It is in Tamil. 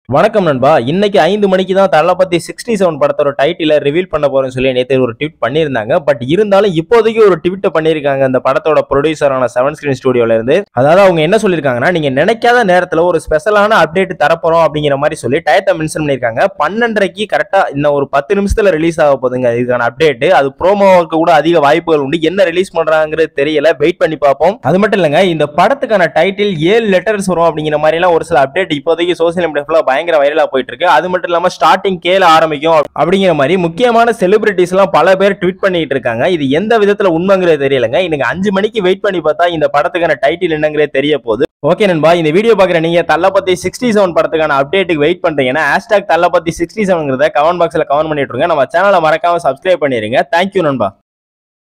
வணக்கம் நண்பா இன்னைக்கு ஐந்து மணிக்கு தான் தளபதி சிக்ஸ்டி செவன் படத்தோட டைட்டில ரிவீல் பண்ண போறேன்னு சொல்லி நேற்று ஒரு ட்வீட் பண்ணியிருந்தாங்க பட் இருந்தாலும் இப்போதைக்கு ஒரு ட்வீட் பண்ணியிருக்காங்க அந்த படத்தோட ப்ரொடியூசரான செவன் ஸ்கிரீன் ஸ்டுடியோல இருந்து அதாவது அவங்க என்ன சொல்லியிருக்காங்கன்னா நீங்க நினைக்காத நேரத்துல ஒரு ஸ்பெஷலான அப்டேட் தரப்போறோம் அப்படிங்கிற மாதிரி சொல்லி டயத்தை மென்ஷன் பண்ணியிருக்காங்க பன்னெண்டரைக்கு கரெக்டா இன்னும் ஒரு பத்து நிமிஷத்துல ரிலீஸ் ஆக போகுதுங்க இதுக்கான அப்டேட் அது ப்ரோமோவுக்கு கூட அதிக வாய்ப்புகள் உண்டு என்ன ரிலீஸ் பண்றாங்கிறது தெரியல வெயிட் பண்ணி பார்ப்போம் அது மட்டும் இல்லைங்க இந்த படத்துக்கான டைட்டில் ஏழு லெட்டர்ஸ் வரும் அப்படிங்கிற மாதிரி எல்லாம் ஒரு சில அப்டேட் இப்போதைக்கு சோசியல் மீடியா ஃபுல்லா பயங்கர வைரலா போயிட்டு இருக்கு அது மட்டும் இல்லாம ஸ்டார்டிங் கேல ஆரம்பிக்கும் அப்படிங்கிற மாதிரி முக்கியமான செலிபிரிட்டிஸ் எல்லாம் பல பேர் ட்வீட் பண்ணிட்டு இருக்காங்க இது எந்த விதத்துல உண்மைங்கிறது தெரியலங்க இன்னைக்கு அஞ்சு மணிக்கு வெயிட் பண்ணி பார்த்தா இந்த படத்துக்கான டைட்டில் என்னங்கிறது தெரிய போகுது ஓகே நண்பா இந்த வீடியோ பாக்குற நீங்க தள்ளப்பத்தி சிக்ஸ்டி செவன் படத்துக்கான அப்டேட்டுக்கு வெயிட் பண்றீங்கன்னா ஹேஷ்டாக் தள்ளப்பத்தி சிக்ஸ்டி செவன்ங்கிறத கமெண்ட் பாக்ஸ்ல கமெண்ட் பண்ணிட்டு இருங்க நம்ம சேனலை மறக்காம சப்ஸ்கிரைப் பண்ணிருங்க தேங்க்யூ நண்பா